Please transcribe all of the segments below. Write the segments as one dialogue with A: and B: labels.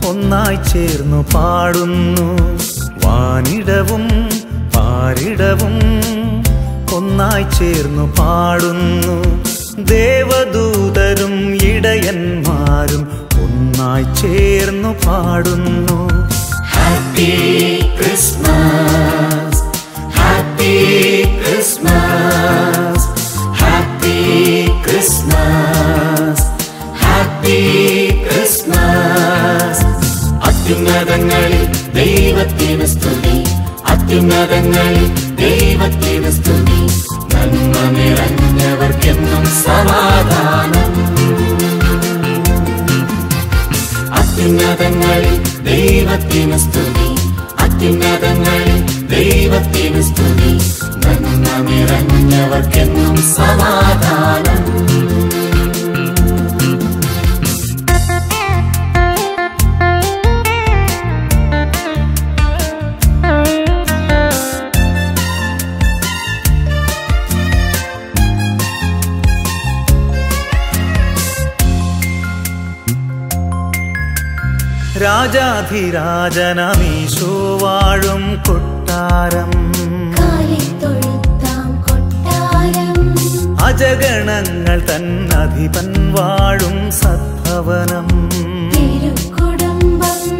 A: ഒന്നായി ചേർന്നു പാടുന്നു വാനിടവും പാരിടവും ഒന്നായി ചേർന്നു പാടുന്നു ദേവദൂതരും ഇടയന്മാരും ഒന്നായി ചേർന്നു പാടുന്നു
B: happy Christmas happy Christmas happy Christmas happy Christmas അത്യുന്നതങ്ങളിൽ ദൈവത്തിന് സ്തുതി അത്യുന്നതങ്ങളിൽ ദൈവത്തിന് സ്തുതി നന്മ നിറഞ്ഞവർക്കെന്നും സമാധാനം അത്യുന്നതങ്ങളിൽ ദൈവത്തിന് സ്തുതി അത്യുന്നതങ്ങളിൽ ദൈവത്തിന് സ്തുതി നന്മ നിറഞ്ഞവർക്കെന്നും സമാധാനം
A: രാജാധിരാജനമീശോ വാഴും കൊട്ടാരം
C: കാലിത്തൊഴുത്താം കൊട്ടാരം
A: അജഗണങ്ങൾ തന്നധിപൻ വാഴും സദ്ഭവനം
C: തിരുക്കുടുംബം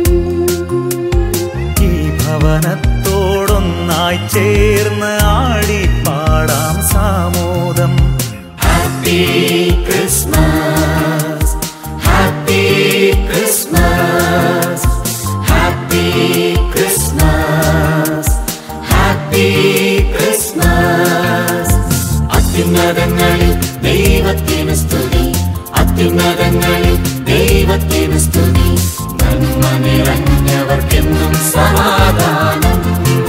A: ഈ ഭവനത്തോടൊന്നായി ചേർന്ന് ആടിപ്പാടാം സാമോദം
B: happy Christmas happy Christmas happy Christmas happy Christmas അത്യുന്നതങ്ങളിൽ ദൈവത്തിന് സ്തുതി അത്യുന്നതങ്ങളിൽ ദൈവത്തിന് സ്തുതി നന്മ നിറഞ്ഞവർക്കെന്നും സമാധാനം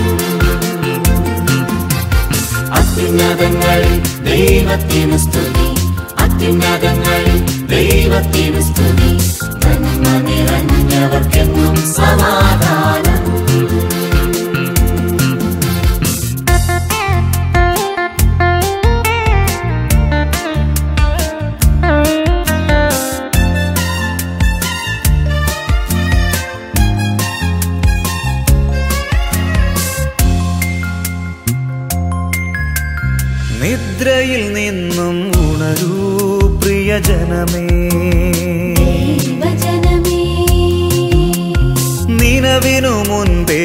B: അത്യുന്നതങ്ങളിൽ ദൈവത്തിന് സ്തുതി അത്യുന്നതങ്ങളിൽ ദൈവത്തിന് സ്തുതി നന്മ നിറഞ്ഞവർക്കെന്നും സമാധാനം
A: നിദ്രയിൽ നിന്നും ഉണരൂ പ്രിയജനമേ
C: ദൈവജനമേ
A: നിലവിനു മുൻപേ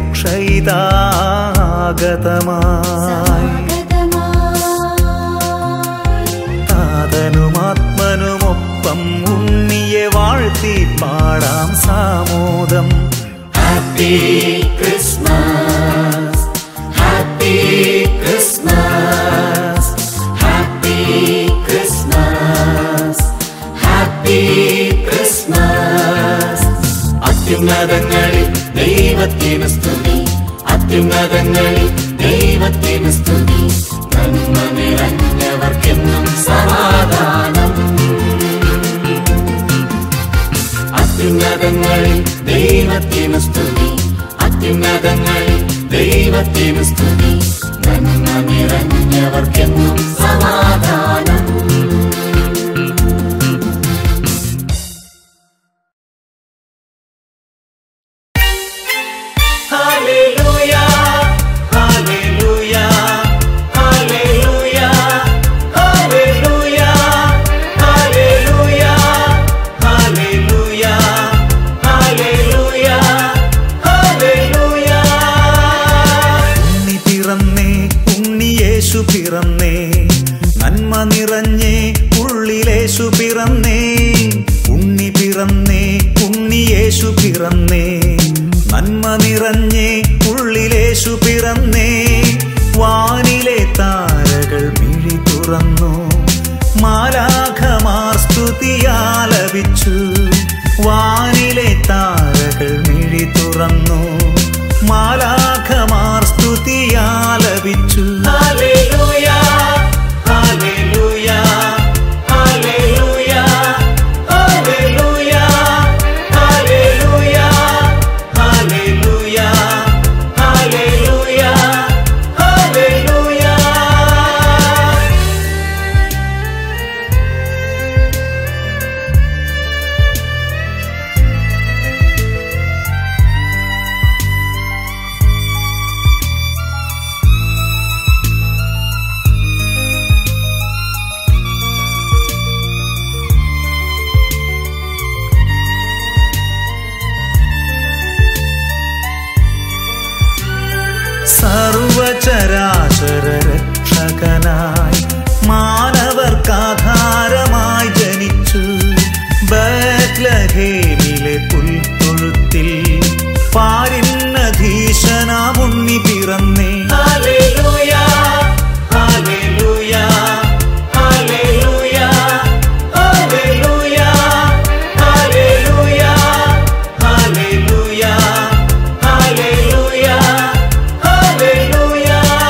A: രക്ഷയിതാഗതമായി
C: സ്വാഗതമായി
A: താതനുമാത്മനുമൊപ്പം ഉണ്ണിയെ വാഴ്ത്തി പാടാം സാമോദം
B: happy Christmas happy Christmas happy Christmas happy Christmas അത്യുന്നതങ്ങളിൽ ദൈവത്തിന് സ്തുതി അത്യുന്നതങ്ങളിൽ ദൈവത്തിന് സ്തുതി നന്മ നിറഞ്ഞവർക്കെന്നും സമാധാനം അത്യുന്നതങ്ങളിൽ ദൈവത്തിന് സ്തുതി അത്യുന്നതങ്ങളിൽ ദൈവത്തിന് സ്തുതി നന്മ നിറഞ്ഞവർക്കെന്നും സമാധാനം
A: ഹല്ലേലൂയ ഹല്ലേലൂയ ഹല്ലേലൂയ ഹല്ലേലൂയ ഹല്ലേലൂയ ഹല്ലേലൂയ ഹല്ലേലൂയ ഹല്ലേലൂയ ഉണ്ണി പിറന്നേ ഉണ്ണി യേശു പിറന്നേ നന്മ നിറഞ്ഞേ ഉള്ളിലേശു പിറന്നേ ഉണ്ണി പിറന്നേ ഉണ്ണി യേശു പിറന്നേ നന്മ നിറഞ്ഞേ ഉള്ളിലേശു പിറന്നേ വാനിലെ താരകൾ മിഴി തുറന്നു മാലാഖമാർ സ്തുതിയാലപിച്ചു വാനിലെ താരകൾ മിഴി തുറന്നു മാലാഖമാർ സ്തുതിയാലപിച്ചു ഹല്ലേലൂയ ഹല്ലേലൂയ ഹല്ലേലൂയ ഹല്ലേലൂയ ഹല്ലേലൂയ ഹല്ലേലൂയ ഹല്ലേലൂയ ഹല്ലേലൂയ ചരാചര രക്ഷകനായി മാനവർക്കാധാരമായി ജനിച്ചു ബത്ലഹേമിലെ പുൽത്തൊഴുത്തിൽ പാരിന്നധീശനാമുണ്ണി പിറന്നേ
B: ഹല്ലേലൂയ ഹല്ലേലൂയ ഹല്ലേലൂയ ഹല്ലേലൂയ ഹല്ലേലൂയ ഹല്ലേലൂയ ഹല്ലേലൂയ ഹല്ലേലൂയ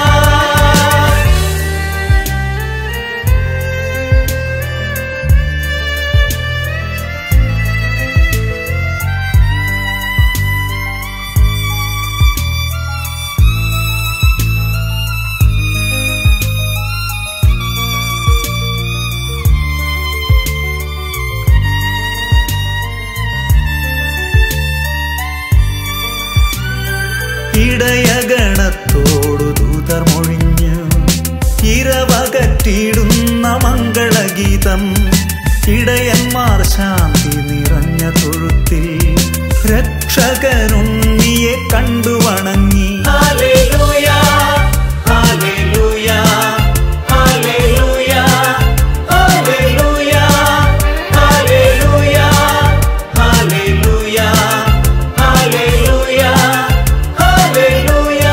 A: ഇടയഗണത്തോടു ദൂതർ മൊഴിഞ്ഞു ഇരവകറ്റിയിടുന്ന മംഗളഗീതം ഇടയന്മാർ ശാന്തി നിറഞ്ഞ തൊഴുത്തിൽ രക്ഷകനുണ്ണിയെ കണ്ടു വണങ്ങി
B: ഹല്ലേലൂയ ഹല്ലേലൂയ ഹല്ലേലൂയ ഹല്ലേലൂയ ഹല്ലേലൂയ ഹല്ലേലൂയ ഹല്ലേലൂയ ഹല്ലേലൂയ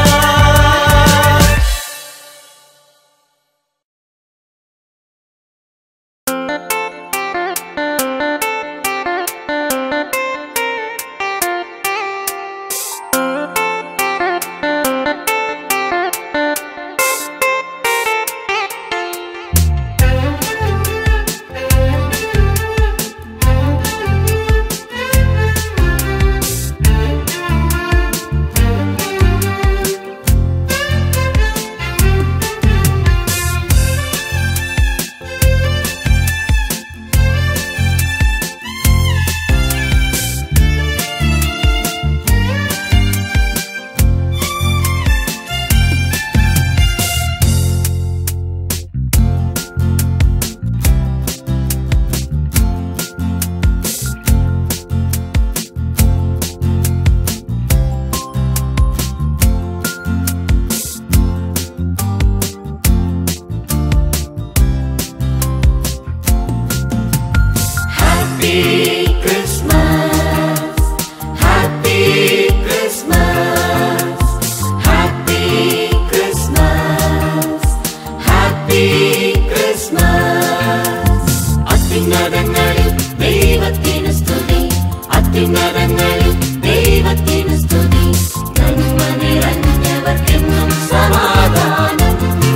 B: Happy Christmas. Happy Christmas. Happy Christmas. Happy Christmas. അത്യുന്നതങ്ങളിൽ ദൈവത്തിന് സ്തുതി അത്യുന്നതങ്ങളിൽ ദൈവത്തിന് സ്തുതി നന്മ നിറഞ്ഞവർക്കെന്നും സമാധാനം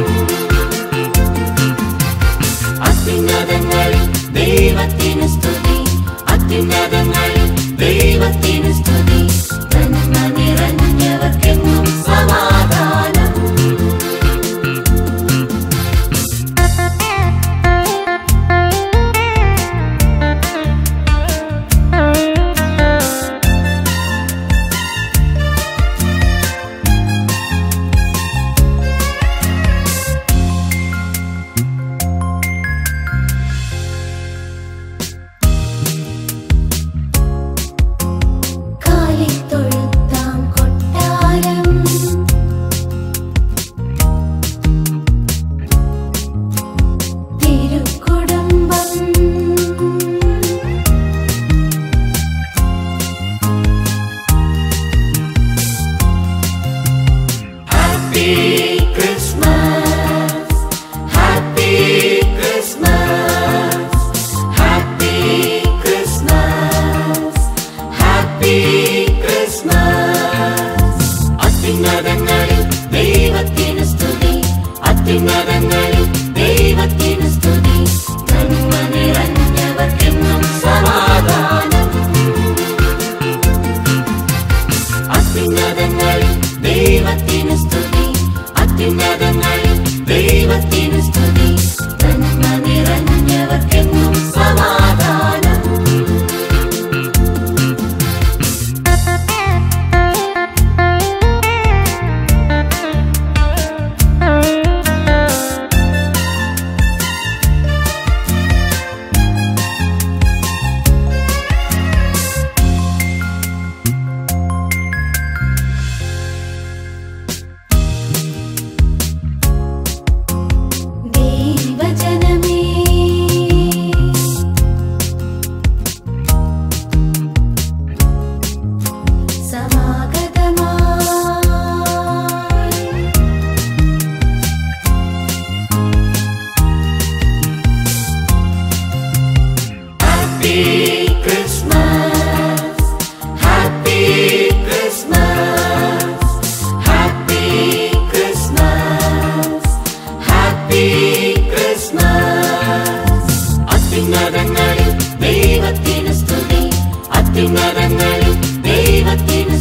B: അത്യുന്നതങ്ങളിൽ ദൈവത്തിന് സ്തുതി അത്യുന്നതങ്ങളിൽ ദൈവത്തിന് സ്തുതി നന്മ നിറഞ്ഞവർക്കെന്നും സമാധാനം ദൈവത്തിനു